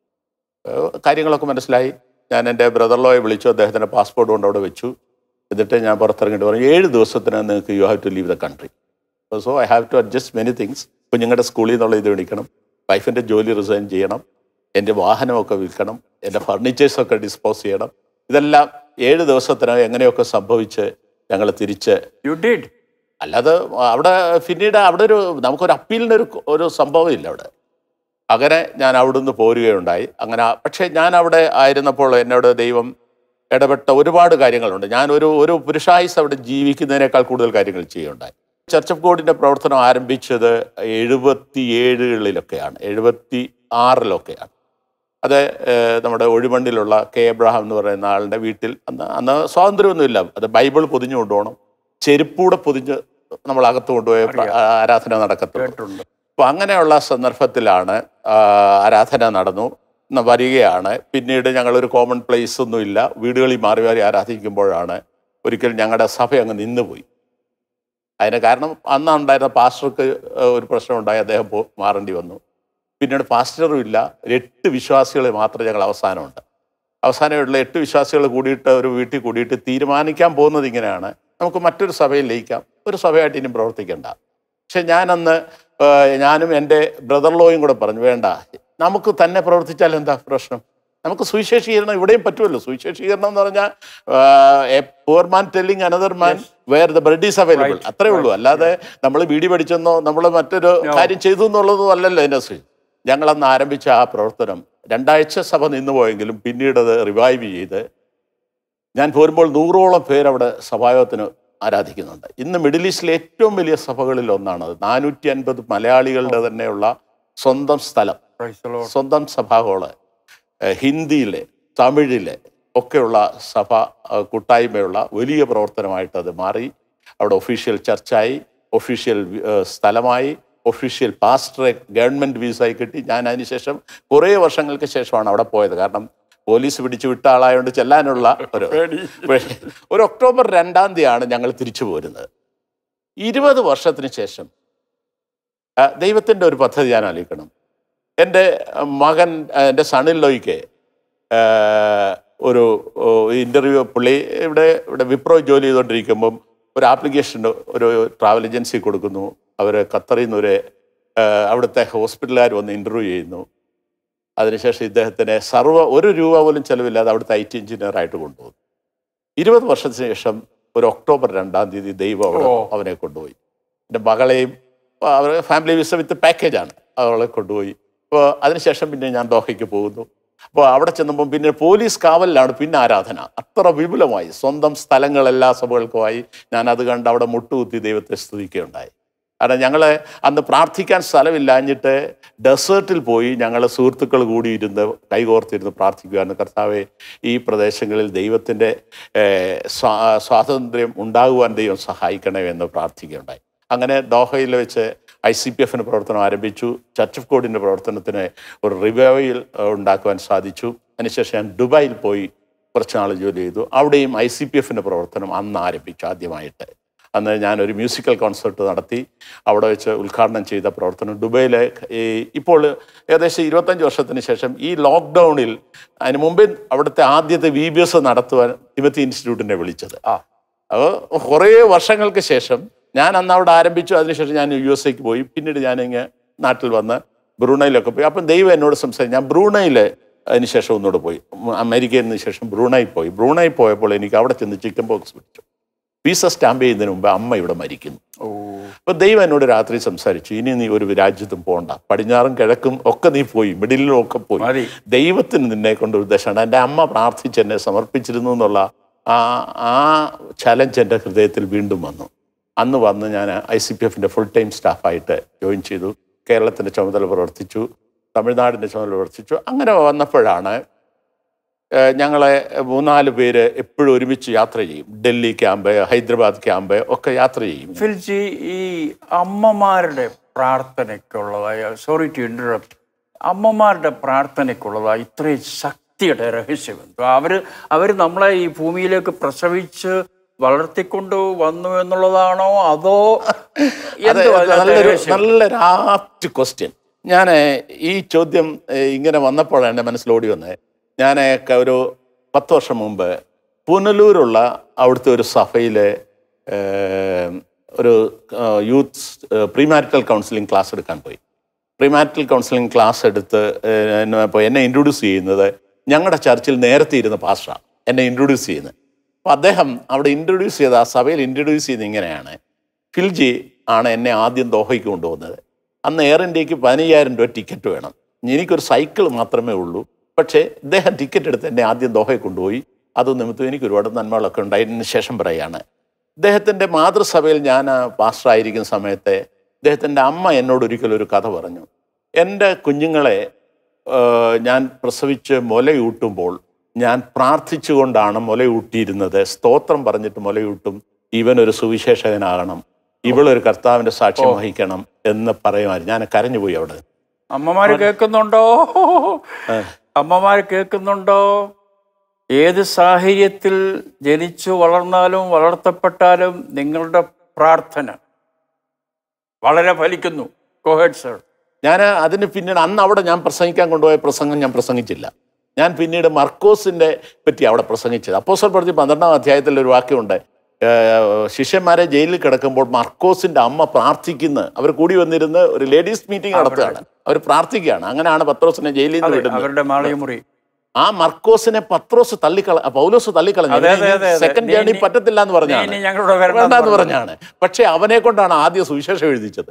ഏഹ് കാര്യങ്ങളൊക്കെ മനസ്സിലായി ഞാൻ എൻ്റെ ബ്രദർലോയെ വിളിച്ചു അദ്ദേഹത്തിൻ്റെ പാസ്പോർട്ട് കൊണ്ട് അവിടെ വെച്ചു എന്നിട്ട് ഞാൻ പുറത്തിറങ്ങിയിട്ട് പറഞ്ഞു ഏഴ് ദിവസത്തിന് നിങ്ങൾക്ക് you have to leave the country so I have to adjust many things കുഞ്ഞുങ്ങളുടെ സ്കൂളിൽ നിന്നുള്ള ഇത് വിളിക്കണം വൈഫിൻ്റെ ജോലി റിസൈൻ ചെയ്യണം എൻ്റെ വാഹനമൊക്കെ വിൽക്കണം എൻ്റെ ഫർണിച്ചേഴ്സൊക്കെ ഡിസ്പോസ് ചെയ്യണം ഇതെല്ലാം ഏഴ് ദിവസത്തിനകം എങ്ങനെയൊക്കെ സംഭവിച്ച് ഞങ്ങൾ തിരിച്ച് യു ഡിഡ് അല്ലാതെ അവിടെ പിന്നീട് അവിടെ ഒരു നമുക്കൊരു അപ്പീലിൻ്റെ ഒരു ഒരു സംഭവമില്ല അവിടെ അങ്ങനെ ഞാൻ അവിടുന്ന് പോരുകയുണ്ടായി അങ്ങനെ ആ- പക്ഷേ ഞാൻ അവിടെ ആയിരുന്നപ്പോൾ എന്നോട് ദൈവം ഇടപെട്ട ഒരുപാട് കാര്യങ്ങളുണ്ട് ഞാൻ ഒരു ഒരു പുരുഷായുസ് അവിടെ ജീവിക്കുന്നതിനേക്കാൾ കൂടുതൽ കാര്യങ്ങൾ ചെയ്യുകയുണ്ടായി ചർച്ച് ഓഫ് ഗോഡിൻ്റെ പ്രവർത്തനം ആരംഭിച്ചത് എഴുപത്തി ഏഴുകളിലൊക്കെയാണ് എഴുപത്തി ആറിലൊക്കെയാണ് അത് ഏഹ്, നമ്മുടെ ഒഴിമണ്ണിലുള്ള കെ എബ്രഹാം എന്ന് പറയുന്ന ആളുടെ വീട്ടിൽ അന്ന് അന്ന് സ്വാതന്ത്ര്യമൊന്നുമില്ല അത് ബൈബിൾ പൊതിഞ്ഞു കൊണ്ടുപോകണം ചെരുപ്പൂടെ പൊതിഞ്ഞ് നമ്മൾ അകത്ത് കൊണ്ടുപോയ പ്ര- ആരാധന നടക്കത്തുള്ളൂ കേട്ടിട്ടുണ്ട് അപ്പോൾ അങ്ങനെയുള്ള സന്ദർഭത്തിലാണ് ആ, ആരാധന നടന്നു ന- വരികയാണ് പിന്നീട് ഞങ്ങളൊരു കോമൺ പ്ലേസ് ഒന്നുമില്ല വീടുകളിൽ മാറി മാറി ആരാധിക്കുമ്പോഴാണ് ഒരിക്കൽ ഞങ്ങളുടെ സഭ അങ്ങ് നിന്നുപോയി അതിന് കാരണം അന്ന് ഉണ്ടായിരുന്ന പാസ്റ്റർക്ക് ഒരു പ്രശ്നമുണ്ടായി അദ്ദേഹം പോ മാറേണ്ടി വന്നു പിന്നീട് പാസ്റ്ററും ഇല്ല ഒരു എട്ട് വിശ്വാസികളെ മാത്രമേ ഞങ്ങൾ അവസാനമുണ്ട് അവസാനമുള്ള എട്ട് വിശ്വാസികൾ കൂടിയിട്ട് ഒരു വീട്ടിൽ കൂടിയിട്ട് തീരുമാനിക്കാൻ പോകുന്നത് ഇങ്ങനെയാണ് നമുക്ക് മറ്റൊരു സഭയിൽ ലയിക്കാം ഒരു സഭയായിട്ട് ഇനി പ്രവർത്തിക്കേണ്ട പക്ഷെ ഞാനന്ന് ആ, ഞാനും എൻ്റെ ബ്രദർ ലോയും കൂടെ പറഞ്ഞു വേണ്ട നമുക്ക് തന്നെ പ്രവർത്തിച്ചാൽ എന്താ പ്രശ്നം നമുക്ക് സുവിശേഷീകരണം ഇവിടെയും പറ്റുമല്ലോ സുവിശേഷീകരണം എന്ന് പറഞ്ഞാൽ a poor man telling another man where the bread is available Right, അത്രേ ഉള്ളൂ അല്ലാതെ നമ്മൾ വീടി പഠിച്ചെന്നോ നമ്മൾ മറ്റൊരു No. കാര്യം ചെയ്തു എന്നുള്ളതും അല്ലല്ലോ എൻ്റെ ശ്രീ ഞങ്ങളന്ന് ആരംഭിച്ച ആ പ്രവർത്തനം രണ്ടാഴ്ച സഭ നിന്നുപോയെങ്കിലും പിന്നീട് അത് റിവൈവ് ചെയ്ത് ഞാൻ പോരുമ്പോൾ നൂറോളം പേരവിടെ സഭായോഗത്തിന് ആരാധിക്കുന്നുണ്ട് ഇന്ന് മിഡിൽ ഈസ്റ്റിലെ ഏറ്റവും വലിയ സഭകളിൽ ഒന്നാണത് നാനൂറ്റി അൻപത് മലയാളികളുടെ തന്നെയുള്ള സ്വന്തം സ്ഥലം Praise the Lord. സ്വന്തം സഭാഹോള് ഏഹ് ഹിന്ദിയിലെ തമിഴിലെ ഒക്കെയുള്ള സഭ ഏഹ് കൂട്ടായ്മയുള്ള വലിയ പ്രവർത്തനമായിട്ട് അത് മാറി അവിടെ ഒഫീഷ്യൽ ചർച്ചായി ഒഫീഷ്യൽ ഏഹ് സ്ഥലമായി ഒഫീഷ്യൽ പാസ്റ്ററെ ഗവൺമെൻറ് വീസായി കിട്ടി ഞാൻ അതിനുശേഷം കുറേ വർഷങ്ങൾക്ക് ശേഷമാണ് അവിടെ പോയത് കാരണം പോലീസ് പിടിച്ചു വിട്ട ആളായതുകൊണ്ട് ചെല്ലാനുള്ള ഒരു പേടി. ഒരു ഒക്ടോബർ രണ്ടാം തീയതിയാണ് ഞങ്ങൾ തിരിച്ചു പോരുന്നത് ഇരുപത് വർഷത്തിന് ശേഷം ആ, ദൈവത്തിൻ്റെ ഒരു പദ്ധതി ഞാൻ ആലോചിക്കണം എൻ്റെ മകൻ ആ, എൻ്റെ സണിലോയ്ക്ക് ഒരു ഇൻ്റർവ്യൂ പുള്ളി ഇവിടെ ഇവിടെ വിപ്രോ ജോലി ചെയ്തുകൊണ്ടിരിക്കുമ്പം ഒരു ആപ്ലിക്കേഷൻ ഒരു ട്രാവൽ ഏജൻസി കൊടുക്കുന്നു അവർ ഖത്തറിൽ നിന്ന് ഒരു ആ, അവിടുത്തെ ഹോസ്പിറ്റലുകാർ വന്ന് ഇൻ്റർവ്യൂ ചെയ്യുന്നു അതിനുശേഷം ഇദ്ദേഹത്തിനെ സർവ്വ ഒരു രൂപ പോലും ചിലവില്ലാതെ അവിടുത്തെ ഐ ടി എഞ്ചിനീയറായിട്ട് കൊണ്ടുപോകുന്നു ഇരുപത് വർഷത്തിന് ശേഷം ഒരു ഒക്ടോബർ രണ്ടാം തീയതി ദൈവം അവിടെ ഓ. അവനെ കൊണ്ടുപോയി എൻ്റെ മകളെയും അവർ ഫാമിലി വിസ വിത്ത് പാക്കേജാണ് അവളെ കൊണ്ടുപോയി അപ്പോൾ അതിനുശേഷം പിന്നെ ഞാൻ ദോഹയ്ക്ക് പോകുന്നു അപ്പോൾ അവിടെ ചെന്നപ്പോൾ പിന്നെ പോലീസ് കാവലിലാണ് പിന്നെ ആരാധന അത്ര വിപുലമായി സ്വന്തം സ്ഥലങ്ങൾ എല്ലാ സഭകൾക്കുമായി ഞാൻ അത് കണ്ട് അവിടെ മുട്ടുകുത്തി ദൈവത്തെ സ്തുതിക്കുകയുണ്ടായി കാരണം ഞങ്ങൾ അന്ന് പ്രാർത്ഥിക്കാൻ സ്ഥലമില്ലാഞ്ഞിട്ട് ഡെസേർട്ടിൽ പോയി ഞങ്ങൾ സുഹൃത്തുക്കൾ കൂടി ഇരുന്ന് കൈകോർത്തിരുന്ന് പ്രാർത്ഥിക്കുകയാണ് കർത്താവെ ഈ പ്രദേശങ്ങളിൽ ദൈവത്തിൻ്റെ ഏഹ്, സ്വാ- സ്വാതന്ത്ര്യം ഉണ്ടാകുവാൻ ദൈവം സഹായിക്കണമേ എന്ന് പ്രാർത്ഥിക്കുകയുണ്ടായി അങ്ങനെ ദോഹയിൽ വെച്ച് ഐ സി പി എഫിൻ്റെ പ്രവർത്തനം ആരംഭിച്ചു ചർച്ച് ഓഫ് ഗോഡിൻ്റെ പ്രവർത്തനത്തിന് ഒരു റിവൈവൽ ഉണ്ടാക്കുവാൻ സാധിച്ചു അതിനുശേഷം ഞാൻ ദുബായിൽ പോയി കുറച്ച് നാൾ ജോലി ചെയ്തു അവിടെയും ഐ സി പി എഫിൻ്റെ പ്രവർത്തനം അന്ന് ആരംഭിച്ചു ആദ്യമായിട്ട് അന്ന് ഞാനൊരു മ്യൂസിക്കൽ കോൺസേർട്ട് നടത്തി അവിടെ വെച്ച് ഉദ്ഘാടനം ചെയ്ത പ്രവർത്തനം ദുബൈയിലെ ഈ ഇപ്പോൾ ഏകദേശം ഇരുപത്തഞ്ച് വർഷത്തിന് ശേഷം ഈ ലോക്ക്ഡൗണിൽ അതിന് മുമ്പേ അവിടുത്തെ ആദ്യത്തെ വി ബി എസ് നടത്തുവാൻ തിമത്തി ഇൻസ്റ്റിറ്റ്യൂട്ടിനെ വിളിച്ചത് ആ അപ്പോൾ കുറേ വർഷങ്ങൾക്ക് ശേഷം ഞാൻ അന്ന് അവിടെ ആരംഭിച്ചു അതിനുശേഷം ഞാൻ യു എസ് എക്ക് പോയി പിന്നീട് ഞാനിങ്ങ് നാട്ടിൽ വന്ന് ബ്രൂണയിലൊക്കെ പോയി അപ്പം ദൈവം എന്നോട് സംസാരിച്ചു ഞാൻ ബ്രൂണയിൽ അതിനുശേഷം ഒന്നുകൂടെ പോയി ഉം, അമേരിക്കയിൽ നിന്ന് ശേഷം ബ്രൂണയിൽ പോയി ബ്രൂണയിൽ പോയപ്പോൾ എനിക്ക് അവിടെ ചെന്ന് ചിക്കൻ ബോക്സ് പിടിച്ചു വിസ സ്റ്റാമ്പ് ചെയ്യുന്നതിന് മുമ്പ് അമ്മ ഇവിടെ മരിക്കുന്നു ഓ അപ്പോൾ ദൈവം എന്നോട് രാത്രി സംസാരിച്ചു ഇനി നീ ഒരു രാജ്യത്തും പോകണ്ട പടിഞ്ഞാറും കിഴക്കും ഒക്കെ നീ പോയി മിഡിലും ഒക്കെ പോയി മതി ദൈവത്തിന് നിന്നെ കൊണ്ട് ഒരു ദശമാണ് എൻ്റെ അമ്മ പ്രാർത്ഥിച്ച് എന്നെ സമർപ്പിച്ചിരുന്നു എന്നുള്ള ആ ആ ചലഞ്ച് എൻ്റെ ഹൃദയത്തിൽ വീണ്ടും വന്നു അന്ന് വന്ന് ഞാൻ ഐ സി പി എഫിൻ്റെ ഫുൾ ടൈം സ്റ്റാഫായിട്ട് ജോയിൻ ചെയ്തു കേരളത്തിൻ്റെ ചുമതല പ്രവർത്തിച്ചു തമിഴ്നാടിൻ്റെ ചുമതല പ്രവർത്തിച്ചു അങ്ങനെ വന്നപ്പോഴാണ് ഏഹ്, ഞങ്ങളെ മൂന്നാല് പേര് എപ്പോഴും ഒരുമിച്ച് യാത്ര ചെയ്യും ഡൽഹി ക്യാമ്പ് ഹൈദരാബാദ് ക്യാമ്പ് ഒക്കെ യാത്ര ചെയ്യും ഫിൽജി ഈ അമ്മമാരുടെ പ്രാർത്ഥനയ്ക്കുള്ളതായ സോറി ടു ഇന്ററപ്റ്റ് അമ്മമാരുടെ പ്രാർത്ഥനയ്ക്കുള്ളതായ ഇത്രയും ശക്തിയുടെ രഹസ്യം എന്തോ അവര് അവർ നമ്മളെ ഈ ഭൂമിയിലേക്ക് പ്രസവിച്ച് വളർത്തിക്കൊണ്ട് വന്നു എന്നുള്ളതാണോ അതോ അതെ എന്തോ അതിനകത്തെ നല്ലൊരു രഹസ്യം? നല്ലൊരു ആപ്റ്റ് ക്വസ്റ്റ്യൻ ഞാൻ ഈ ചോദ്യം ഏഹ്, ഇങ്ങനെ വന്നപ്പോഴാണ് എൻ്റെ മനസ്സിലോടി വന്നത് ഞാൻ ഒരു പത്ത് വർഷം മുമ്പ് പുനലൂരുള്ള അവിടുത്തെ ഒരു സഭയിലെ ഏഹ്, ഒരു യൂത്ത് പ്രീമാരിറ്റൽ കൗൺസിലിംഗ് ക്ലാസ് എടുക്കാൻ പോയി പ്രീമാരിറ്റൽ കൗൺസിലിംഗ് ക്ലാസ് എടുത്ത് ഏഹ്, എന്നെ അപ്പോൾ എന്നെ ഇൻട്രൊഡ്യൂസ് ചെയ്യുന്നത് ഞങ്ങളുടെ ചർച്ചിൽ നേരത്തെ ഇരുന്ന പാസ്റ്ററാണ് എന്നെ ഇൻട്രൊഡ്യൂസ് ചെയ്യുന്നത് അപ്പോൾ അദ്ദേഹം അവിടെ ഇൻട്രൊഡ്യൂസ് ചെയ്ത ആ സഭയിൽ ഇൻട്രൊഡ്യൂസ് ചെയ്ത് ഇങ്ങനെയാണ് ഫിൽജി ആണ് എന്നെ ആദ്യം ദോഹയ്ക്ക് കൊണ്ടുപോകുന്നത് അന്ന് എയർ ഇന്ത്യക്ക് പതിനയ്യായിരം രൂപ ടിക്കറ്റ് വേണം എനിക്കൊരു സൈക്കിൾ മാത്രമേ ഉള്ളൂ പക്ഷേ ഇദ്ദേഹം ടിക്കറ്റ് എടുത്ത് എന്നെ ആദ്യം ദോഹയിൽ കൊണ്ടുപോയി അത് നിമിത്തം എനിക്ക് ഒരുപാട് നന്മകളൊക്കെ ഉണ്ടായതിന് ശേഷം പറയുകയാണ് ഇദ്ദേഹത്തിൻ്റെ മാതൃസഭയിൽ ഞാൻ പാസ്റ്ററായിരിക്കുന്ന സമയത്തെ ഇദ്ദേഹത്തിൻ്റെ അമ്മ എന്നോട് ഒരിക്കലും ഒരു കഥ പറഞ്ഞു എൻ്റെ കുഞ്ഞുങ്ങളെ ഏഹ്, ഞാൻ പ്രസവിച്ച് മുലയൂട്ടുമ്പോൾ ഞാൻ പ്രാർത്ഥിച്ചുകൊണ്ടാണ് മുലയൂട്ടിയിരുന്നത് സ്തോത്രം പറഞ്ഞിട്ട് മുലയൂട്ടും ഇവൻ ഒരു സുവിശേഷകനാകണം ഇവളൊരു കർത്താവിൻ്റെ സാക്ഷ്യം വഹിക്കണം എന്ന് പറയുമായിരുന്നു ഞാൻ കരഞ്ഞുപോയി അവിടെ അമ്മമാര് കേൾക്കുന്നുണ്ടോ അമ്മമാര് കേൾക്കുന്നുണ്ടോ ഏത് സാഹചര്യത്തിൽ ജനിച്ചു വളർന്നാലും വളർത്തപ്പെട്ടാലും നിങ്ങളുടെ പ്രാർത്ഥന വളരെ ഫലിക്കുന്നു കോഹേഡ് സർ ഞാൻ അതിന് പിന്നീട് അന്ന് അവിടെ ഞാൻ പ്രസംഗിക്കാൻ കൊണ്ടുപോയ പ്രസംഗം ഞാൻ പ്രസംഗിച്ചില്ല ഞാൻ പിന്നീട് മർക്കോസിന്റെ പറ്റി അവിടെ പ്രസംഗിച്ചത് അപ്പോസൽ പറഞ്ഞ് പന്ത്രണ്ടാം അധ്യായത്തിൽ ഒരു വാക്യമുണ്ട് ഏഹ് ശിഷ്യന്മാരെ ജയിലിൽ കിടക്കുമ്പോൾ മർക്കോസിന്റെ അമ്മ പ്രാർത്ഥിക്കുന്ന അവർ കൂടി വന്നിരുന്ന് ഒരു ലേഡീസ് മീറ്റിംഗ് നടത്തുകയാണ് അവർ പ്രാർത്ഥിക്കുകയാണ് അങ്ങനെയാണ് പത്രോസിനെ ജയിലിൽ നിന്ന് വിടുന്നത് അവരുടെ മാളികമുറി ആ മർക്കോസിനെ പത്രോസ് തള്ളിക്കള പൗലോസ് തള്ളിക്കളഞ്ഞു അതെ, അതെ, അതെ, അതെ. സെക്കൻഡ് നീ- ജേണി നീ- പറ്റത്തില്ല എന്ന് പറഞ്ഞാണ് ഇനി ഞങ്ങളുടെ വരണ്ട വേണ്ടെന്ന് പറഞ്ഞാണ് പക്ഷെ അവനെ കൊണ്ടാണ് ആദ്യം സുവിശേഷം എഴുതിച്ചത്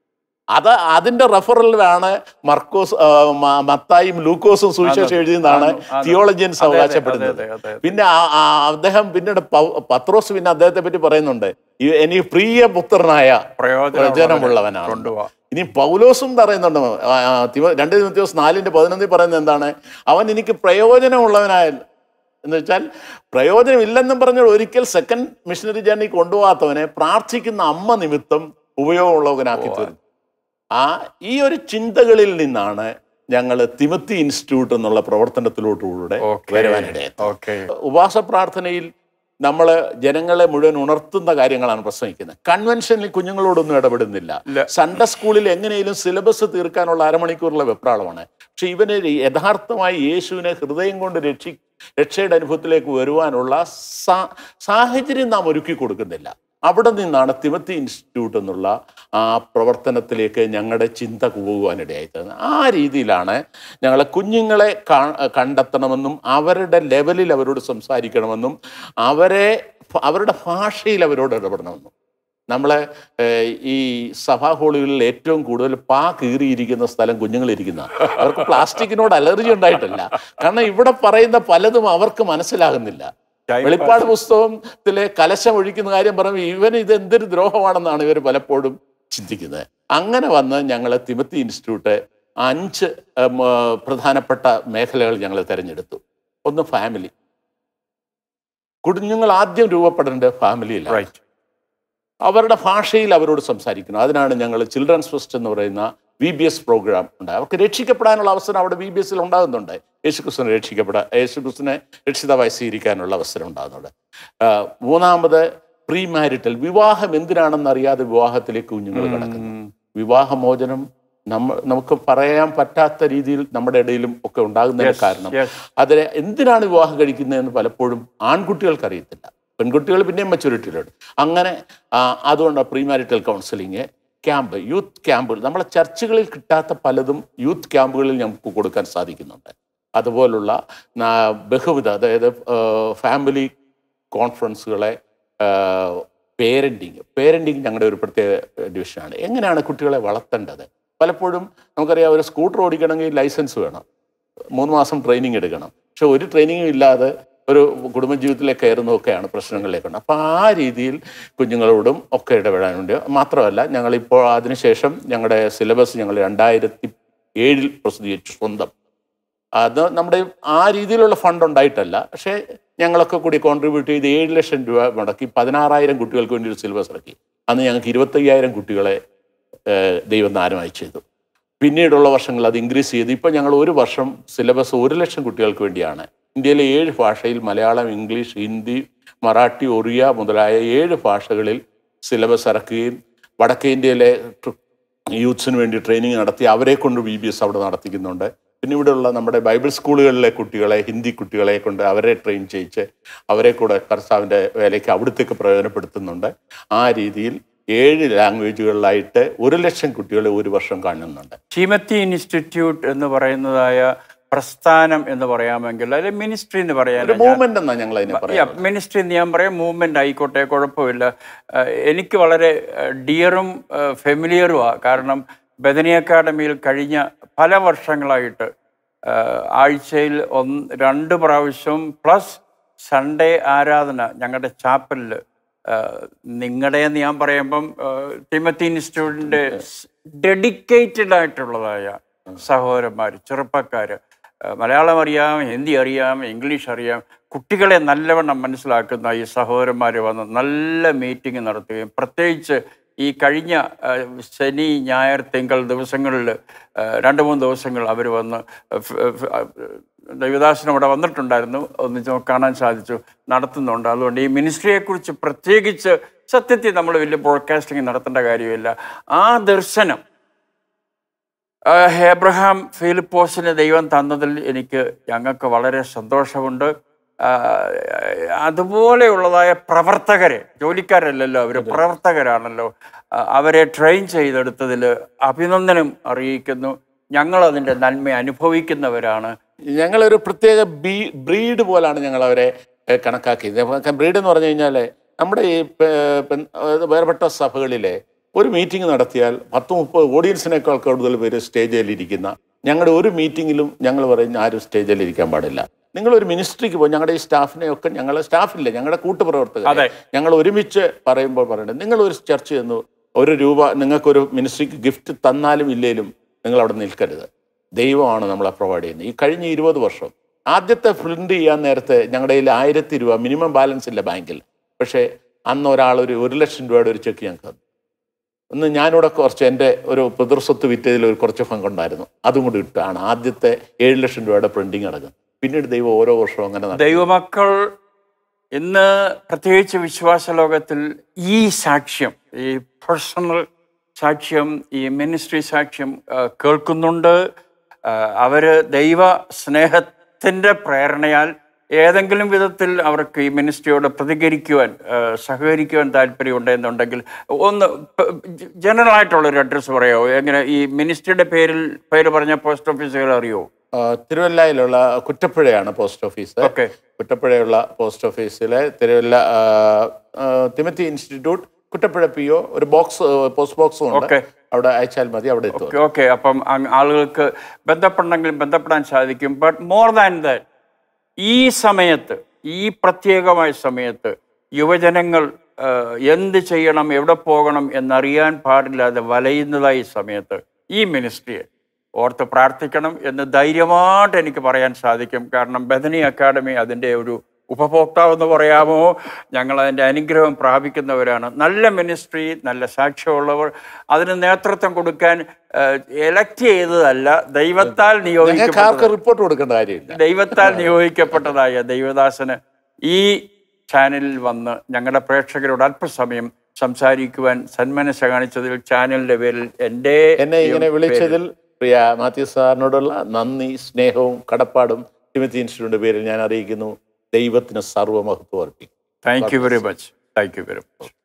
അത് അതിന്റെ റെഫറലിലാണ് മർക്കോസ് ആ, മ- മത്തായും ലൂക്കോസും സുവിശേഷം എഴുതിയെന്നാണ് ആന്നു, ആന്നു. തിയോളജിയൻസ് അതെ, അതെ, അവകാശപ്പെടുന്നത് അതെ, അതെ, അതെ. പിന്നെ ആ- ആ അദ്ദേഹം പിന്നീട് പൗ- പത്രോസ് പിന്നെ അദ്ദേഹത്തെ പറ്റി പറയുന്നുണ്ട് "ഈ- എനിക്ക് പ്രിയപുത്രനായ പ്രയോജനം പ്രയോജനമുള്ളവനാണ് കൊണ്ടുപോവാ ഇനി പൗലോസും പറയുന്നുണ്ട് ആ, ആ, തിമോ- രണ്ട് ദിവസം നാലിന്റെ പതിനൊന്നിൽ പറയുന്നത് എന്താണ് അവൻ എനിക്ക് പ്രയോജനമുള്ളവനായ എന്ന് വെച്ചാൽ പ്രയോജനമില്ലെന്നും പറഞ്ഞ് ഒരിക്കൽ സെക്കൻഡ് മിഷനറി ജേർണി കൊണ്ടുപോകാത്തവനെ പ്രാർത്ഥിക്കുന്ന അമ്മ നിമിത്തം ഉപയോഗമുള്ളവനാക്കി തീർന്നു ആ ഈ ഒരു ചിന്തകളിൽ നിന്നാണ് ഞങ്ങൾ തിമത്തി ഇൻസ്റ്റിറ്റ്യൂട്ട് എന്നുള്ള പ്രവർത്തനത്തിലോട്ടുകൂടെ വരുവാനിടയായത് ഓക്കെ ഉപവാസ പ്രാർത്ഥനയിൽ നമ്മൾ ജനങ്ങളെ മുഴുവൻ ഉണർത്തുന്ന കാര്യങ്ങളാണ് പ്രസംഗിക്കുന്നത് കൺവെൻഷനിൽ കുഞ്ഞുങ്ങളോടൊന്നും ഇടപെടുന്നില്ല ഇല്ല. സൺഡേ സ്കൂളിൽ എങ്ങനെയും സിലബസ് തീർക്കാനുള്ള അരമണിക്കൂറുള്ള വെപ്രാളമാണ് പക്ഷെ ഇവന് യഥാർത്ഥമായി യേശുവിനെ ഹൃദയം കൊണ്ട് രക്ഷി രക്ഷയുടെ അനുഭവത്തിലേക്ക് വരുവാനുള്ള സാ- സാഹചര്യം നാം ഒരുക്കി കൊടുക്കുന്നില്ല അവിടെ നിന്നാണ് തിമത്തി ഇൻസ്റ്റിറ്റ്യൂട്ട് എന്നുള്ള ആ പ്രവർത്തനത്തിലേക്ക് ഞങ്ങളുടെ ചിന്ത പോകുവാനിടയായത് ആ രീതിയിലാണ് ഞങ്ങളെ കുഞ്ഞുങ്ങളെ കാ- കണ്ടെത്തണമെന്നും അവരുടെ ലെവലിൽ അവരോട് സംസാരിക്കണമെന്നും അവരെ അവരുടെ ഭാഷയിൽ അവരോട് ഇടപെടണമെന്നും നമ്മളെ ഏഹ്, ഈ സഭാ ഹാളുകളിൽ ഏറ്റവും കൂടുതൽ പാ കീറിയിരിക്കുന്ന സ്ഥലം കുഞ്ഞുങ്ങളിരിക്കുന്ന അവർക്ക് പ്ലാസ്റ്റിക്കിനോട് അലർജി ഉണ്ടായിട്ടല്ല കാരണം ഇവിടെ പറയുന്ന പലതും അവർക്ക് മനസ്സിലാകുന്നില്ല വെളിപ്പാട് പുസ്തകത്തിലെ കലശം ഒഴിക്കുന്ന കാര്യം പറയുമ്പോൾ ഇവൻ ഇത് എന്തൊരു ദ്രോഹമാണെന്നാണ് ഇവർ പലപ്പോഴും ചിന്തിക്കുന്നത് അങ്ങനെ വന്ന് ഞങ്ങൾ തിമത്തി ഇൻസ്റ്റിറ്റ്യൂട്ട് അഞ്ച് ഉം, ആ, പ്രധാനപ്പെട്ട മേഖലകൾ ഞങ്ങൾ തിരഞ്ഞെടുത്തു ഒന്ന് ഫാമിലി കുഞ്ഞുങ്ങൾ ആദ്യം രൂപപ്പെടേണ്ടത് ഫാമിലിയിലാണ് റൈറ്റ് അവരുടെ ഭാഷയിൽ അവരോട് സംസാരിക്കണം അതിനാണ് ഞങ്ങൾ ചിൽഡ്രൻസ് ഫസ്റ്റ് എന്ന് പറയുന്ന വി ബി എസ് പ്രോഗ്രാം ഉണ്ട് അവർക്ക് രക്ഷിക്കപ്പെടാനുള്ള അവസരം അവിടെ വി ബി എസിൽ ഉണ്ടാകുന്നുണ്ട് യേശുക്രിസ്തുവിനെ രക്ഷിക്കപ്പെടാൻ യേശുക്രിസ്തുവിനെ രക്ഷിതാവായി സ്വീകരിക്കാനുള്ള അവസരം ഉണ്ടാകുന്നുണ്ട് ആ, മൂന്നാമത് പ്രീ മാരിറ്റൽ വിവാഹം എന്തിനാണെന്ന് അറിയാതെ വിവാഹത്തിലേക്ക് കുഞ്ഞുങ്ങൾ കിടക്കുന്നു വിവാഹമോചനം നമ്മ നമുക്ക് പറയാൻ പറ്റാത്ത രീതിയിൽ നമ്മുടെ ഇടയിലും ഒക്കെ ഉണ്ടാകുന്നതിന് കാരണം അതിന് എന്തിനാണ് വിവാഹം കഴിക്കുന്നതെന്ന് പലപ്പോഴും ആൺകുട്ടികൾക്ക് അറിയത്തില്ല പെൺകുട്ടികൾ പിന്നെയും മെച്ചൂരിറ്റിയിലുണ്ട് അങ്ങനെ ആ, അതുകൊണ്ട് pre marital counselling camp youth ക്യാമ്പുകൾ നമ്മളെ ചർച്ചുകളിൽ കിട്ടാത്ത പലതും യൂത്ത് ക്യാമ്പുകളിൽ നമുക്ക് കൊടുക്കാൻ സാധിക്കുന്നുണ്ട് അതുപോലുള്ള നാ- ബഹുവിധ അതായത് ഫാമിലി കോൺഫറൻസുകളെ ആ, പേരൻറ്റിങ് പേരൻറ്റിങ് ഞങ്ങളുടെ ഒരു പ്രത്യേക ഡിവിഷനാണ് എങ്ങനെയാണ് കുട്ടികളെ വളർത്തേണ്ടത് പലപ്പോഴും നമുക്കറിയാം ഒരു സ്കൂട്ടർ ഓടിക്കണമെങ്കിൽ ലൈസൻസ് വേണം മൂന്ന് മാസം ട്രെയിനിങ് എടുക്കണം പക്ഷെ ഒരു ട്രെയിനിങ്ങും ഇല്ലാതെ ഒരു കുടുംബജീവിതത്തിലേക്ക് കയറുന്നതൊക്കെയാണ് പ്രശ്നങ്ങളിലേക്കുണ്ട് അപ്പോൾ ആ രീതിയിൽ കുഞ്ഞുങ്ങളോടും ഒക്കെ ഇടപെടാനുണ്ട് മാത്രമല്ല ഞങ്ങളിപ്പോൾ അതിനുശേഷം ഞങ്ങളുടെ സിലബസ് ഞങ്ങൾ രണ്ടായിരത്തി ഏഴിൽ പ്രസിദ്ധീകരിച്ചു സ്വന്തം അത് നമ്മുടെ ആ രീതിയിലുള്ള ഫണ്ട് ഉണ്ടായിട്ടല്ല പക്ഷേ ഞങ്ങളൊക്കെ കൂടി കോൺട്രിബ്യൂട്ട് ചെയ്ത് ഏഴ് ലക്ഷം രൂപ മുടക്കി പതിനാറായിരം കുട്ടികൾക്ക് വേണ്ടി ഒരു സിലബസ് ഇറക്കി അന്ന് ഞങ്ങൾക്ക് ഇരുപത്തയ്യായിരം കുട്ടികളെ ഏഹ്, ദൈവം ദാനമായി ചെയ്തു പിന്നീടുള്ള വർഷങ്ങൾ അത് ഇൻക്രീസ് ചെയ്ത് ഇപ്പോൾ ഞങ്ങൾ ഒരു വർഷം സിലബസ് ഒരു ലക്ഷം കുട്ടികൾക്ക് വേണ്ടിയാണ് ഇന്ത്യയിലെ ഏഴ് ഭാഷയിൽ മലയാളം ഇംഗ്ലീഷ് ഹിന്ദി മറാഠി ഒറിയ മുതലായ ഏഴ് ഭാഷകളിൽ സിലബസ് ഇറക്കുകയും വടക്കേ ഇന്ത്യയിലെ ട്ര- യൂത്ത്സിന് വേണ്ടി ട്രെയിനിങ് നടത്തി അവരെ കൊണ്ട് ബി ബി എസ് അവിടെ നടത്തിക്കുന്നുണ്ട് പിന്നെ ഇവിടെയുള്ള നമ്മുടെ ബൈബിൾ സ്കൂളുകളിലെ കുട്ടികളെ ഹിന്ദി കുട്ടികളെ കൊണ്ട് അവരെ ട്രെയിൻ ചെയ്യിച്ച് അവരെ കൂടെ കർത്താവിൻ്റെ വേലയ്ക്ക് അവിടത്തേക്ക് പ്രയോജനപ്പെടുത്തുന്നുണ്ട് ആ രീതിയിൽ ഏഴ് ലാംഗ്വേജുകളിലായിട്ട് ഒരു ലക്ഷം കുട്ടികളെ ഒരു വർഷം കാണുന്നുണ്ട് ചീമത്തി ഇൻസ്റ്റിറ്റ്യൂട്ട് എന്ന് പറയുന്നതായ പ്രസ്ഥാനം എന്ന് പറയാമെങ്കിൽ അല്ലെങ്കിൽ മിനിസ്ട്രി എന്ന് പറയാൻ ഒരു മൂവ്മെന്റ് എന്നാ ഞങ്ങൾ അതിനെ പറയാം മിനിസ്ട്രി എന്ന് ഞാൻ പറയാം മൂവ്മെന്റ് ആയിക്കോട്ടെ കുഴപ്പമില്ല ഏഹ് എനിക്ക് വളരെ ഡിയറും ഫെമിലിയറുമാണ് കാരണം ബദനി അക്കാഡമിയിൽ കഴിഞ്ഞ പല വർഷങ്ങളായിട്ട് ഏഹ് ആഴ്ചയിൽ ഒന്ന് രണ്ട് പ്രാവശ്യം പ്ലസ് സൺഡേ ആരാധന ഞങ്ങളുടെ ചാപ്പലിൽ നിങ്ങളുടെ എന്ന് ഞാൻ പറയുമ്പം ഏഹ് തിമത്തി ഇൻസ്റ്റിറ്റ്യൂട്ടിൻ്റെ ഡെഡിക്കേറ്റഡ് ആയിട്ടുള്ളതായ സഹോദരന്മാർ ചെറുപ്പക്കാർ മലയാളം അറിയാം ഹിന്ദി അറിയാം ഇംഗ്ലീഷ് അറിയാം കുട്ടികളെ നല്ലവണ്ണം മനസ്സിലാക്കുന്ന ഈ സഹോദരന്മാർ വന്ന് നല്ല മീറ്റിംഗ് നടത്തുകയും പ്രത്യേകിച്ച് ഈ കഴിഞ്ഞ ആ, ശനി ഞായർ തിങ്കൾ ദിവസങ്ങളിൽ ആ, രണ്ട് മൂന്ന് ദിവസങ്ങൾ അവർ വന്ന് ഫ്- ഫ്- ആ, ദേവദാസൻ അവിടെ വന്നിട്ടുണ്ടായിരുന്നു ഒന്ന് ചോ- കാണാൻ സാധിച്ചു നടത്തുന്നുണ്ട് അതുകൊണ്ട് ഈ മിനിസ്ട്രിയെക്കുറിച്ച് പ്രത്യേകിച്ച് സത്യത്തിൽ നമ്മൾ വലിയ ബ്രോഡ്കാസ്റ്റിംഗ് നടത്തേണ്ട കാര്യമില്ല ആ ദർശനം ആ, ഹേബ്രഹാം ഫിലിപ്പോസിന് ദൈവം തന്നതിൽ എനിക്ക് ഞങ്ങൾക്ക് വളരെ സന്തോഷമുണ്ട് ആ, അതുപോലെയുള്ളതായ പ്രവർത്തകരെ ജോലിക്കാരല്ലല്ലോ അവർ പ്രവർത്തകരാണല്ലോ ആ, അവരെ ട്രെയിൻ ചെയ്തെടുത്തതിൽ അഭിനന്ദനം അറിയിക്കുന്നു ഞങ്ങൾ അതിൻ്റെ നന്മ അനുഭവിക്കുന്നവരാണ് ഞങ്ങളൊരു പ്രത്യേക ബീ ബ്രീഡ് പോലാണ് ഞങ്ങൾ അവരെ ഏഹ്, കണക്കാക്കിയത് ബ്രീഡ് എന്ന് പറഞ്ഞു കഴിഞ്ഞാൽ നമ്മുടെ ഈ പെ- പെൻ- അതായത് വേർപെട്ട സഭകളിലെ ഒരു മീറ്റിംഗ് നടത്തിയാൽ പത്ത് മുപ്പത് ഓഡിയൻസിനേക്കാൾ കൂടുതൽ പേര് സ്റ്റേജിൽ ഇരിക്കുന്ന ഞങ്ങളുടെ ഒരു മീറ്റിങ്ങിലും ഞങ്ങൾ പറയും ആരും സ്റ്റേജിൽ ഇരിക്കാൻ പാടില്ല നിങ്ങൾ ഒരു മിനിസ്ട്രിക്ക് പോകും ഞങ്ങളുടെ ഈ സ്റ്റാഫിനെയൊക്കെ ഞങ്ങളെ സ്റ്റാഫില്ല ഞങ്ങളുടെ കൂട്ടുപ്രവർത്തകർ അതെ. ഞങ്ങൾ ഒരുമിച്ച് പറയുമ്പോൾ പറയണത് നിങ്ങൾ ഒരു ചർച്ച ചെന്നു ഒരു രൂപ നിങ്ങൾക്കൊരു മിനിസ്ട്രിക്ക് ഗിഫ്റ്റ് തന്നാലും ഇല്ലേലും നിങ്ങൾ അവിടെ നിൽക്കരുത് ദൈവമാണ് നമ്മളെ പ്രൊവൈഡ് ചെയ്യുന്നത് ഈ കഴിഞ്ഞ ഇരുപത് വർഷം ആദ്യത്തെ പ്രിന്റ് ചെയ്യാൻ നേരത്തെ ഞങ്ങളുടെ കയ്യിൽ ആയിരത്തി രൂപ മിനിമം ബാലൻസ് ഇല്ല ബാങ്കിൽ പക്ഷേ അന്ന് ഒരാൾ ഒരു ഒരു ലക്ഷം രൂപയുടെ ഒരു ചെക്ക് ഞങ്ങൾക്ക് തന്നു ഒന്ന് ഞാനിവിടെ കുറച്ച് എൻ്റെ ഒരു പിതൃസ്വത്ത് വിറ്റതിൽ ഒരു കുറച്ച് പങ്കുണ്ടായിരുന്നു അതും കൂടി ഇട്ടാണ് ആദ്യത്തെ ഏഴ് ലക്ഷം രൂപയുടെ പ്രിന്റിങ് നടക്കുന്നത് പിന്നീട് ദൈവം ഓരോ വർഷവും അങ്ങനെ നടത്തി. ദൈവമക്കൾ ഇന്ന് പ്രത്യേകിച്ച് വിശ്വാസ ലോകത്തിൽ ഈ സാക്ഷ്യം ഈ പേഴ്സണൽ സാക്ഷ്യം ഈ മിനിസ്ട്രി സാക്ഷ്യം ആ, കേൾക്കുന്നുണ്ട് ആ, അവര് ദൈവ സ്നേഹത്തിൻ്റെ പ്രേരണയാൽ ഏതെങ്കിലും വിധത്തിൽ അവർക്ക് ഈ മിനിസ്ട്രിയോട് പ്രതികരിക്കുവാൻ ആ, സഹകരിക്കുവാൻ താല്പര്യമുണ്ടെന്നുണ്ടെങ്കിൽ ഒന്ന് ജനറൽ ആയിട്ടുള്ളൊരു അഡ്രസ്സ് പറയാമോ എങ്ങനെ ഈ മിനിസ്ട്രിയുടെ പേരിൽ പേര് പറഞ്ഞ പോസ്റ്റ് ഓഫീസുകൾ അറിയുമോ ആ, തിരുവല്ലയിലുള്ള കുറ്റപ്പുഴയാണ് പോസ്റ്റ് ഓഫീസ് ഓക്കെ കുറ്റപ്പുഴയുള്ള പോസ്റ്റ് ഓഫീസിലെ തിരുവല്ല ആ, ആ, Timothy institute Kuttapuzha P O ഒരു ബോക്സ് പോസ്റ്റ് ബോക്സും ഉണ്ട് ഓക്കെ അവിടെ അയച്ചാൽ മതി അവിടെ എത്തും ഓക്കെ ഓക്കെ അപ്പം അങ് ആളുകൾക്ക് ബന്ധപ്പെടണമെങ്കിൽ ബന്ധപ്പെടാൻ സാധിക്കും ബട്ട് മോർ ദാൻ ദാറ്റ് ഈ സമയത്ത് ഈ പ്രത്യേകമായ സമയത്ത് യുവജനങ്ങൾ ആ, എന്ത് ചെയ്യണം എവിടെ പോകണം എന്നറിയാൻ പാടില്ലാതെ വലയുന്നതായി ഈ സമയത്ത് ഈ മിനിസ്ട്രിയെ ഓർത്ത് പ്രാർത്ഥിക്കണം എന്ന് ധൈര്യമായിട്ട് എനിക്ക് പറയാൻ സാധിക്കും കാരണം ബദനി അക്കാഡമി അതിൻ്റെ ഒരു ഉപഭോക്താവെന്ന് പറയാമോ ഞങ്ങൾ അതിൻ്റെ അനുഗ്രഹം പ്രാപിക്കുന്നവരാണ് നല്ല മിനിസ്ട്രി നല്ല സാക്ഷ്യമുള്ളവർ അതിന് നേതൃത്വം കൊടുക്കാൻ എലക്ട് ചെയ്തതല്ല ദൈവത്താൽ ഞങ്ങൾക്ക് നിയോഗിക്കപ്പെട്ട ആർക്കും റിപ്പോർട്ട് കൊടുക്കേണ്ട കാര്യമില്ല ദൈവത്താൽ നിയോഗിക്കപ്പെട്ടതായ ദൈവദാസന് ഈ ചാനലിൽ വന്ന് ഞങ്ങളുടെ പ്രേക്ഷകരോട് അല്പസമയം സംസാരിക്കുവാൻ സന്മനസ് കാണിച്ചതിൽ ചാനലിന്റെ പേരിൽ എൻ്റെ എന്നെ ഇങ്ങനെ വിളിച്ചതിൽ പ്രിയ മാത്യു സാറിനോടുള്ള നന്ദി സ്നേഹവും കടപ്പാടും തിമത്തി ഇൻസ്റ്റിറ്റ്യൂട്ടിന്റെ പേരിൽ ഞാൻ അറിയിക്കുന്നു ദൈവത്തിന് സർവ്വമഹത്വം അർപ്പിക്കും thank you very much thank you very much